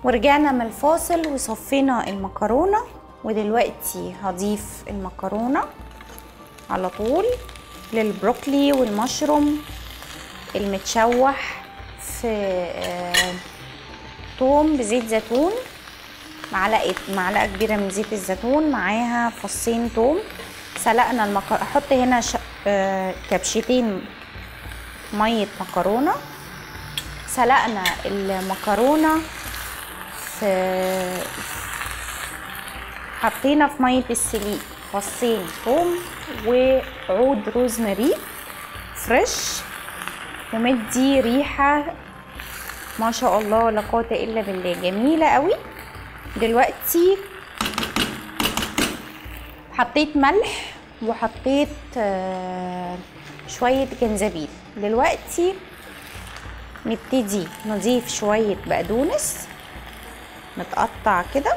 ورجعنا من الفاصل وصفينا المكرونة ودلوقتي هضيف المكرونة على طول للبروكلي والمشروم المتشوح في آه، توم بزيت زيتون معلقه معلقه كبيره من زيت الزيتون معاها فصين توم سلقنا المكرونه احط هنا ش... آه، كبشتين ميه مكرونه سلقنا المكرونه في حطينا في ميه السليق فصين توم وعود روزماري فريش ومدي ريحه ما شاء الله لا قوه الا بالله جميله قوي دلوقتي حطيت ملح وحطيت آه، شويه جنزبيل دلوقتي نبتدي نضيف شويه بقدونس متقطع كده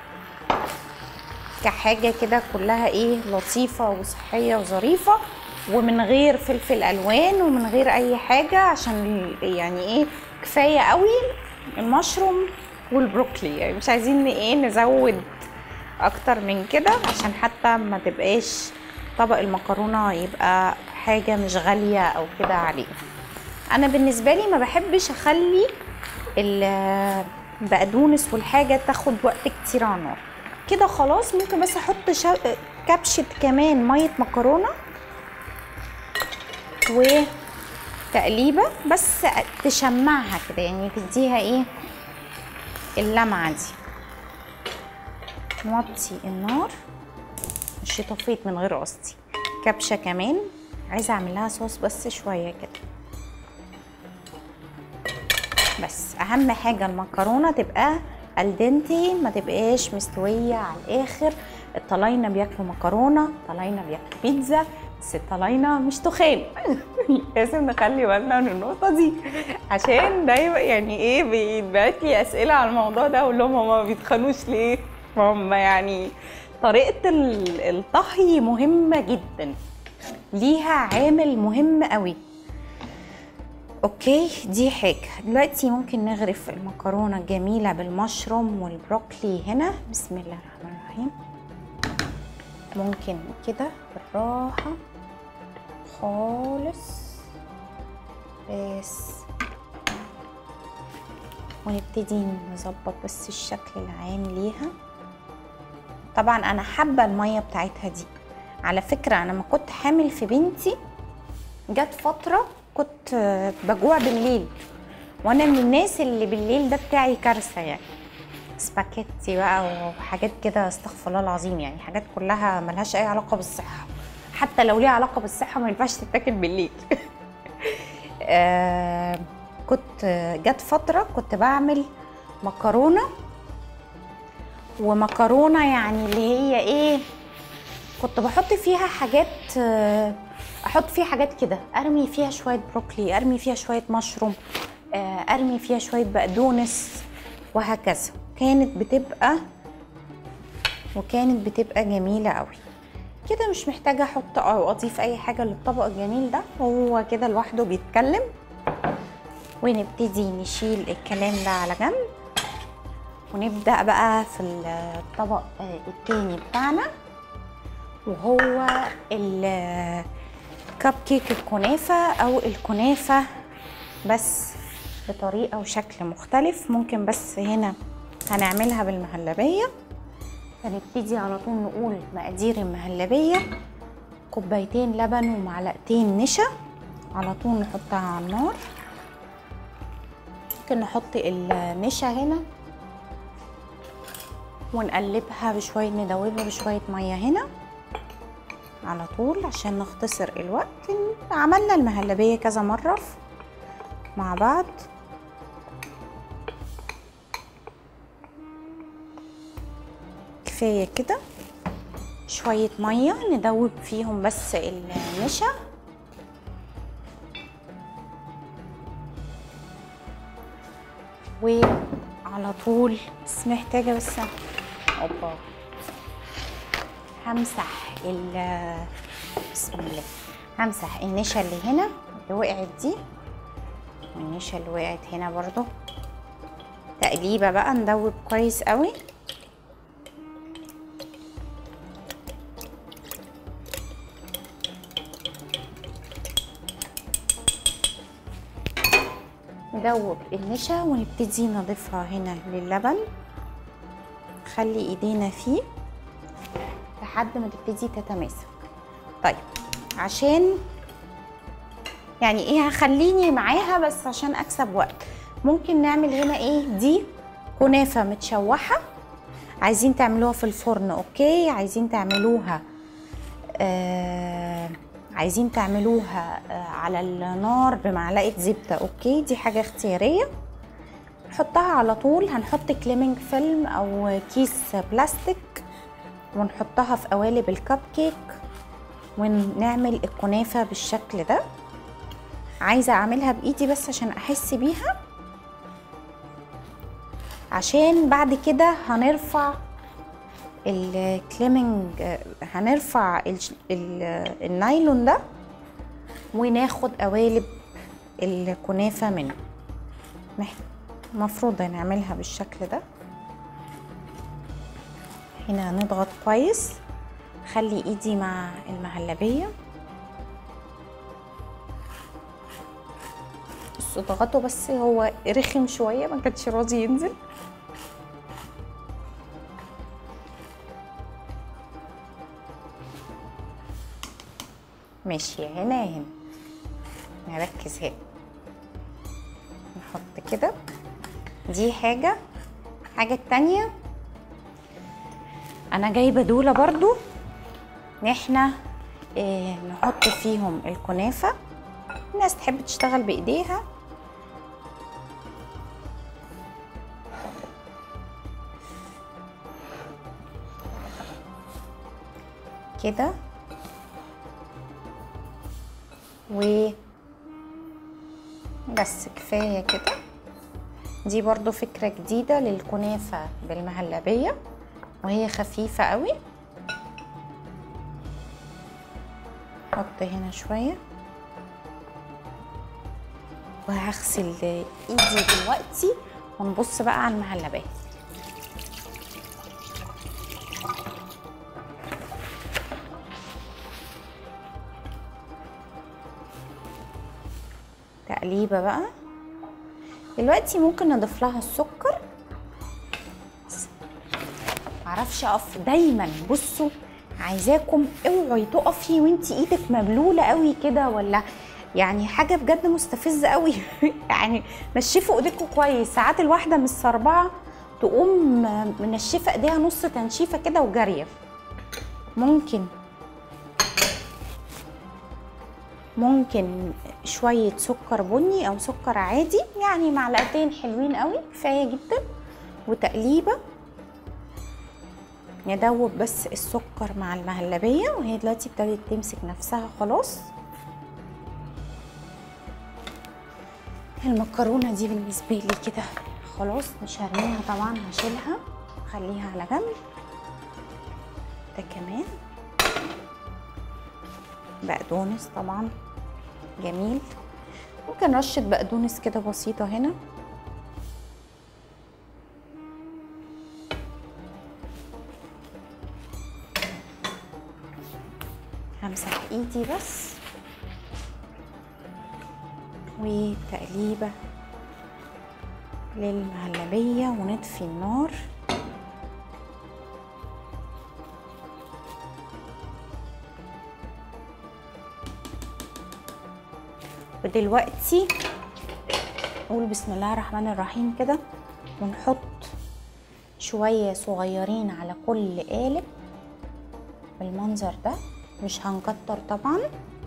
كحاجه كده كلها ايه لطيفه وصحيه وظريفه ومن غير فلفل الوان ومن غير اي حاجه عشان يعني ايه كفايه قوي المشروم والبروكلي يعني مش عايزين ايه نزود اكتر من كده عشان حتى ما تبقاش طبق المكرونه يبقى حاجه مش غاليه او كده عليه انا بالنسبه لي ما بحبش اخلي البقدونس والحاجه تاخد وقت كتير على النار كده خلاص ممكن بس احط شا... كبشه كمان ميه مكرونه وتقليبه بس تشمعها كده يعني تديها ايه اللمعه دي نوطي النار مش طفيت من غير قصدي كبشه كمان عايزه اعمل لها صوص بس شويه كده بس اهم حاجه المكرونه تبقى الدنتي ما تبقاش مستويه على الاخر الطلاينه بياكلوا مكرونه الطلاينه بياكلوا بيتزا بس الطلاينه مش تخان لازم نخلي بالنا من النقطه دي عشان دايما يعني ايه بيتبعت لي اسئله على الموضوع ده اقول لهم هما ما بيتخانوش ليه هم يعني طريقه ال- الطهي مهمه جدا ليها عامل مهم قوي اوكي دي حاجة دلوقتي ممكن نغرف المكرونة الجميلة بالمشروم والبروكلي هنا بسم الله الرحمن الرحيم ممكن كده بالراحة خالص بس ونبتدي نظبط بس الشكل العام ليها طبعا انا حابة المية بتاعتها دي على فكرة انا لما كنت حامل في بنتي جت فترة كنت آه، بجوع بالليل وانا من الناس اللي بالليل ده بتاعي كارثة يعني سباكيتي بقى وحاجات كده استغفر الله العظيم يعني حاجات كلها ملهاش اي علاقة بالصحة حتى لو ليها علاقة بالصحة ما ينفعش تتاكل بالليل آه، كنت آه، جت فترة كنت بعمل مكرونة ومكرونة يعني اللي هي ايه كنت بحط فيها حاجات آه، احط فيها حاجات كده ارمي فيها شويه بروكلي ارمي فيها شويه مشروم آه، ارمي فيها شويه بقدونس وهكذا كانت بتبقى وكانت بتبقى جميله قوي كده مش محتاجه احط او اضيف اي حاجه للطبق الجميل ده هو كده لوحده بيتكلم ونبتدي نشيل الكلام ده على جنب ونبدا بقى في الطبق آه، التاني بتاعنا وهو الكب كيك الكنافة أو الكنافة بس بطريقة وشكل مختلف ممكن بس هنا هنعملها بالمهلبية هنبتدي على طول نقول مقادير المهلبية كوبايتين لبن ومعلقتين نشا على طول نحطها على النار ممكن نحط النشا هنا ونقلبها بشوية ندوبها بشوية مية هنا على طول عشان نختصر الوقت عملنا المهلبية كذا مرة ف- مع بعض كفاية كده شوية مية ندوب فيهم بس النشا وعلى طول بس محتاجة بس اوبا همسح ال بسم الله همسح النشا اللي هنا اللي وقعت دي والنشا اللي وقعت هنا برضو تقليبه بقى ندوب كويس قوي ندوب النشا ونبتدي نضيفها هنا للبن خلي ايدينا فيه لحد ما تبتدي تتماسك طيب عشان يعني ايه هخليني معاها بس عشان اكسب وقت ممكن نعمل هنا ايه دي كنافه متشوحه عايزين تعملوها في الفرن اوكي عايزين تعملوها آه عايزين تعملوها آه على النار بمعلقه زبده اوكي دي حاجه اختياريه نحطها على طول هنحط كليمنج فيلم او كيس بلاستيك ونحطها في قوالب الكب كيك ونعمل الكنافه بالشكل ده عايزه اعملها بايدي بس عشان احس بيها عشان بعد كده هنرفع الكليمنج هنرفع ال ال النايلون ده وناخد قوالب الكنافه منه المفروض نعملها بالشكل ده هنا نضغط كويس خلي ايدي مع المهلبيه بصوا ضغطه بس هو رخم شويه ما كانش راضي ينزل ماشي هنا هنا نركز هنا نحط كده دي حاجة حاجة التانية انا جايبة دولة برضو ان احنا اه نحط فيهم الكنافة الناس تحب تشتغل بايديها كده و بس كفاية كده دي برضو فكرة جديدة للكنافة بالمهلبية وهي خفيفة قوي احط هنا شوية وهغسل ايدي دلوقتي ونبص بقى على المهلبية تقليبه بقى دلوقتي ممكن نضيف لها السكر معرفش اقف دايما بصوا عايزاكم اوعي تقفي وانت ايدك مبلوله قوي كده ولا يعني حاجه بجد مستفزه قوي يعني نشفوا ايديكم كويس ساعات الواحده من السربعه تقوم منشفه ايديها نص تنشيفه كده وجاريه ممكن ممكن شوية سكر بني أو سكر عادي يعني معلقتين حلوين قوي كفاية جدا وتقليبة ندوب بس السكر مع المهلبية وهي دلوقتي ابتدت تمسك نفسها خلاص المكرونة دي بالنسبة لي كده خلاص مش هرميها طبعا هشيلها خليها على جنب ده كمان بقدونس طبعا جميل ممكن رشة بقدونس كده بسيطة هنا همسح ايدي بس وتقليبة للمهلبية ونطفي النار ودلوقتي نقول بسم الله الرحمن الرحيم كده ونحط شوية صغيرين على كل قالب بالمنظر ده مش هنكتر طبعا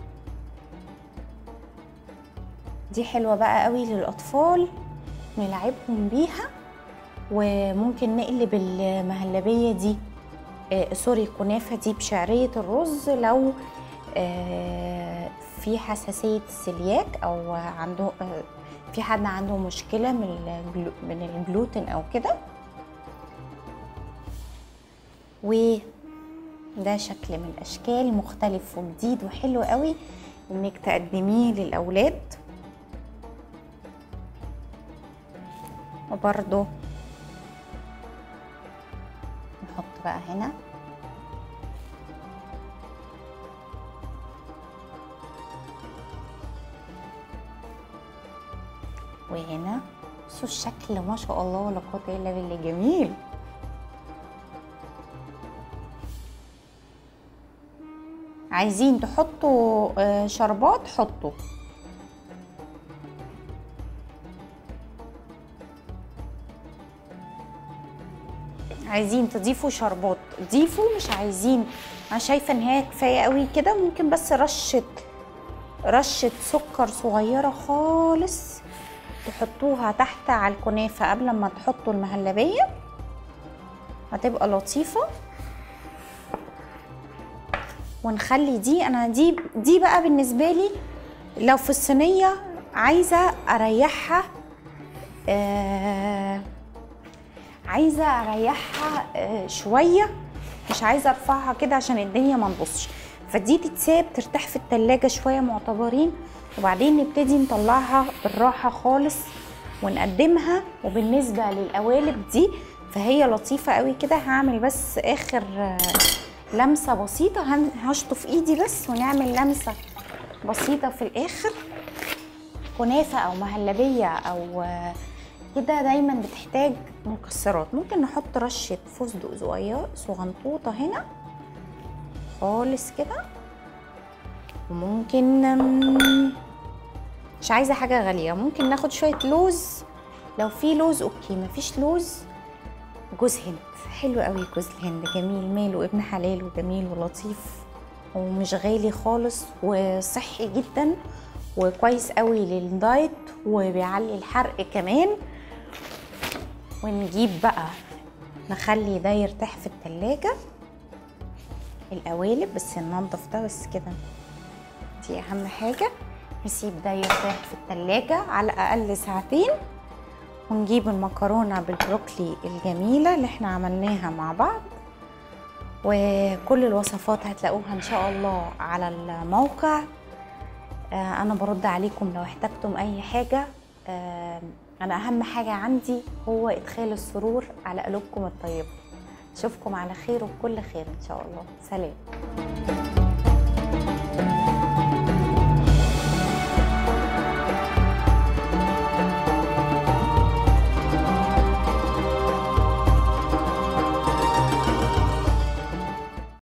دي حلوة بقى قوي للأطفال نلعبهم بيها وممكن نقلب المهلبية دي آه سوري الكنافة دي بشعرية الرز لو آه في حساسية السلياك أو عنده آه في حد عنده مشكلة من الجلو من الجلوتين أو كده وده شكل من الأشكال مختلف وجديد وحلو قوي إنك تقدميه للأولاد وبرضه بقى هنا وهنا بصوا الشكل ما شاء الله ولا قوة الا بالله جميل عايزين تحطوا آه، شربات حطوا عايزين تضيفوا شربات ضيفوا مش عايزين انا شايفه ان هي كفايه قوي كده ممكن بس رشه رشه سكر صغيره خالص تحطوها تحت على الكنافه قبل ما تحطوا المهلبيه هتبقى لطيفه ونخلي دي انا دي دي بقى بالنسبه لي لو في الصينيه عايزه اريحها آه عايزه اريحها آه شويه مش عايزه ارفعها كده عشان الدنيا ما تبصش فدي تتساب ترتاح في التلاجة شويه معتبرين وبعدين نبتدي نطلعها بالراحه خالص ونقدمها وبالنسبه للقوالب دي فهي لطيفه قوي كده هعمل بس اخر آه لمسه بسيطه هن- هشطف ايدي بس ونعمل لمسه بسيطه في الاخر كنافه او مهلبيه او آه، كده دايما بتحتاج مكسرات ممكن نحط رشه فستق صغير صغنطوطه هنا خالص كده وممكن أم، مش عايزه حاجه غاليه ممكن ناخد شويه لوز لو في لوز اوكي مفيش لوز جوز هند حلو قوي جوز الهند جميل ماله ابن حلال وجميل ولطيف ومش غالي خالص وصحي جدا وكويس قوي للدايت وبيعلي الحرق كمان ونجيب بقى نخلي ده يرتاح في التلاجة القوالب بس ننضف ده بس كده دي اهم حاجة نسيب ده يرتاح في التلاجة على الاقل ساعتين ونجيب المكرونة بالبروكلي الجميلة اللي احنا عملناها مع بعض وكل الوصفات هتلاقوها ان شاء الله على الموقع آه، انا برد عليكم لو احتجتم اي حاجة آه، انا اهم حاجة عندي هو ادخال السرور على قلوبكم الطيبة اشوفكم على خير وبكل خير ان شاء الله سلام